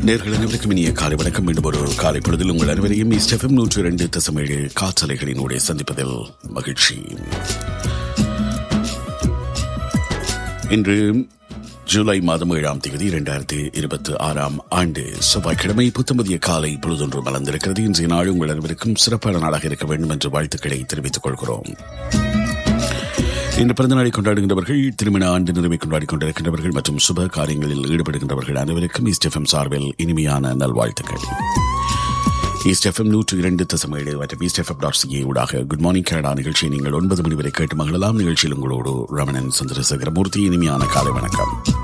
நேர்கள் அனைவருக்கும் இனிய காலை வணக்கம் மீண்டும் ஒரு காலை பொழுதில் உங்கள் அனைவரையும் இஸ்டெஃபம் நூற்றி இரண்டு தசமேழு காற்றலைகளினூடே சந்திப்பதில் மகிழ்ச்சி இன்று ஜூலை மாதம் ஏழாம் தேதி இரண்டாயிரத்தி இருபத்தி ஆறாம் ஆண்டு செவ்வாய்க்கிழமை புத்தமதிய காலை பொழுதொன்று மலர்ந்திருக்கிறது இன்றைய நாள் உங்கள் அனைவருக்கும் சிறப்பான நாளாக இருக்க வேண்டும் என்று வாழ்த்துக்களை தெரிவித்துக் கொள்கிறோம் இன்று பிறந்த நாளை கொண்டாடுகின்றவர்கள் திருமண ஆண்டு நிறைவை கொண்டாடி கொண்டிருக்கின்றவர்கள் மற்றும் சுப காரியங்களில் ஈடுபடுகின்றவர்கள் அனைவருக்கும் ஈஸ்டெஃபம் சார்பில் இனிமையான நல்வாழ்த்துக்கள் ஈஸ்டெஃபம் நூற்று இரண்டு தசமேழு மற்றும் ஈஸ்டெஃபம் டாட் சிஏ ஊடாக குட் மார்னிங் கனடா நிகழ்ச்சியை நீங்கள் ஒன்பது மணி வரை கேட்டு மகிழலாம் நிகழ்ச்சியில் உங்களோடு ரமணன் சந்திரசேகரமூர்த்தி இனிமையான காலை வணக்கம்